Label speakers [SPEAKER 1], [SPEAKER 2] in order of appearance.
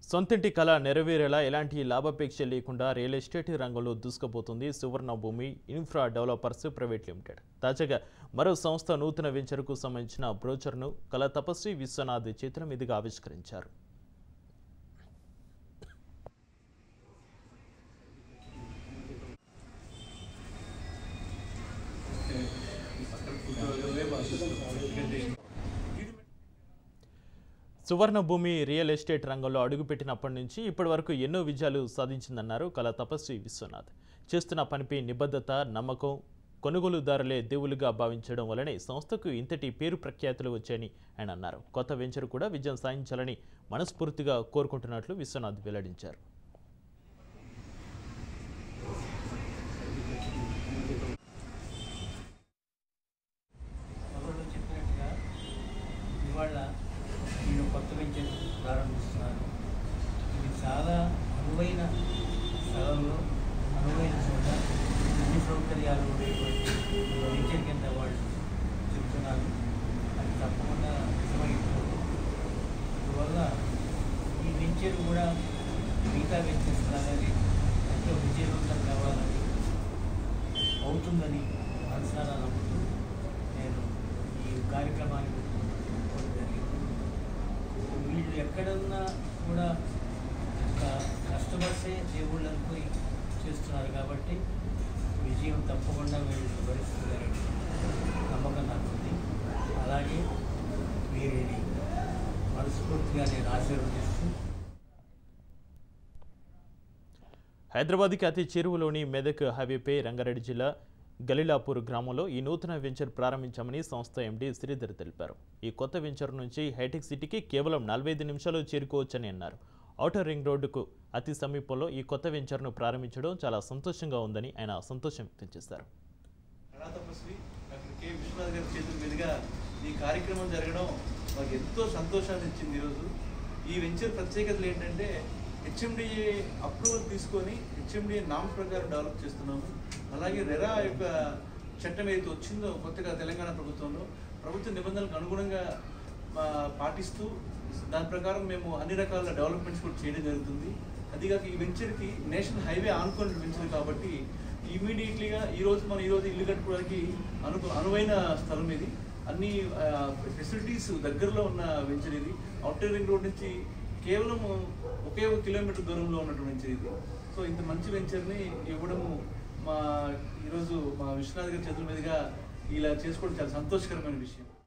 [SPEAKER 1] సొంతింటి కళ నెరవేరేలా ఎలాంటి లాభాపేక్ష లేకుండా రియల్ ఎస్టేట్ రంగంలో దూసుకుపోతుంది సువర్ణ భూమి ఇన్ఫ్రా డెవలపర్స్ ప్రైవేట్ లిమిటెడ్ తాజాగా మరో సంస్థ నూతన వెంచర్కు సంబంధించిన బ్రోచర్ను కళ తపస్వి విశ్వనాథ్ చేతుల మీదుగా ఆవిష్కరించారు సువర్ణ భూమి రియల్ ఎస్టేట్ రంగంలో అడుగుపెట్టినప్పటి నుంచి ఇప్పటి వరకు ఎన్నో విజయాలు సాధించిందన్నారు కళా తపస్వి విశ్వనాథ్ చేస్తున్న పనిపై నిబద్ధత నమ్మకం కొనుగోలుదారులే దేవులుగా భావించడం వల్లనే సంస్థకు ఇంతటి పేరు ప్రఖ్యాతులు వచ్చాయని ఆయన అన్నారు కొత్త వెంచర్ కూడా విజయం సాధించాలని మనస్ఫూర్తిగా కోరుకుంటున్నట్లు విశ్వనాథ్ వెల్లడించారు
[SPEAKER 2] మొదలు చెప్పినట్టుగా ఇవాళ నేను కొత్త వెంచర్ ప్రారంభిస్తున్నాను ఇది చాలా అనువైన స్థలంలో అనువైన చోట అన్ని సౌకర్యాలు ఉండేటువంటి వెంచర్ కింద వాళ్ళు చెప్తున్నారు అది తప్పకుండా నిజమైపోతుంది అందువల్ల ఈ వెంచర్ కూడా మిగతా వెంచర్స్ లాగానే ఎంతో విజయవంతం కావాలని అవుతుందని మనసారా నమ్ముతూ నేను ఈ కార్యక్రమానికి ఒప్పుకోవడం జరిగింది వీళ్ళు ఎక్కడున్నా కూడా ఒక కస్టమర్సే దేవుళ్ళు అనుకుని చేస్తున్నారు కాబట్టి విజయం తప్పకుండా వీళ్ళు వివరిస్తున్నారని నమ్మకం నాకు ఉంది అలాగే వీరిని మనస్ఫూర్తిగా నేను ఆశీర్వదిస్తూ
[SPEAKER 1] హైదరాబాద్కి అతి చెరువులోని మెదక్ హైవేపై రంగారెడ్డి జిల్లా గలిలాపూర్ గ్రామంలో ఈ నూతన వెంచర్ ప్రారంభించామని సంస్థ ఎండీ శ్రీధర్ తెలిపారు ఈ కొత్త వెంచర్ నుంచి హైటెక్ సిటీకి కేవలం నలభై ఐదు నిమిషాలు చేరుకోవచ్చని అన్నారు ఔటర్ రింగ్ రోడ్డుకు అతి సమీపంలో ఈ కొత్త వెంచర్ను ప్రారంభించడం చాలా సంతోషంగా ఉందని ఆయన సంతోషం వ్యక్తం చేశారు
[SPEAKER 3] కళా తపస్వి డాక్టర్ కె విశ్వనాథ్ గారి చేతుల మీదుగా ఈ కార్యక్రమం జరగడం మాకు ఎంతో సంతోషాన్ని ఇచ్చింది ఈరోజు ఈ వెంచర్ ప్రత్యేకతలు ఏంటంటే హెచ్ఎండిఏ అప్రూవల్ తీసుకొని హెచ్ఎండిఏ నామ్స్ ప్రకారం డెవలప్ చేస్తున్నాము అలాగే రెరా యొక్క చట్టం ఏదైతే వచ్చిందో కొత్తగా తెలంగాణ ప్రభుత్వంలో ప్రభుత్వ నిబంధనలకు అనుగుణంగా ఆ, పాటిస్తూ దాని ప్రకారం మేము అన్ని రకాల డెవలప్మెంట్స్ కూడా చేయడం జరుగుతుంది అదిగాక ఈ వెంచర్కి నేషనల్ హైవే ఆనుకొని వెంచర్ కాబట్టి ఇమీడియట్లీగా ఈ రోజు మనం ఈ రోజు ఇల్లు కట్టుకోవడానికి అను అనువైన స్థలం ఇది అన్ని ఫెసిలిటీస్ దగ్గరలో ఉన్న వెంచర్ ఇది అవుటర్ రింగ్ రోడ్ నుంచి కేవలం ఒకే ఒక కిలోమీటర్ దూరంలో ఉన్నటువంటి వెంచర్ ఇది సో ఇంత మంచి వెంచర్ని ఇవ్వడము మా ఈరోజు మా విశ్వనాథ్ గారి చేతుల మీదుగా ఇలా చేసుకోవడం చాలా సంతోషకరమైన విషయం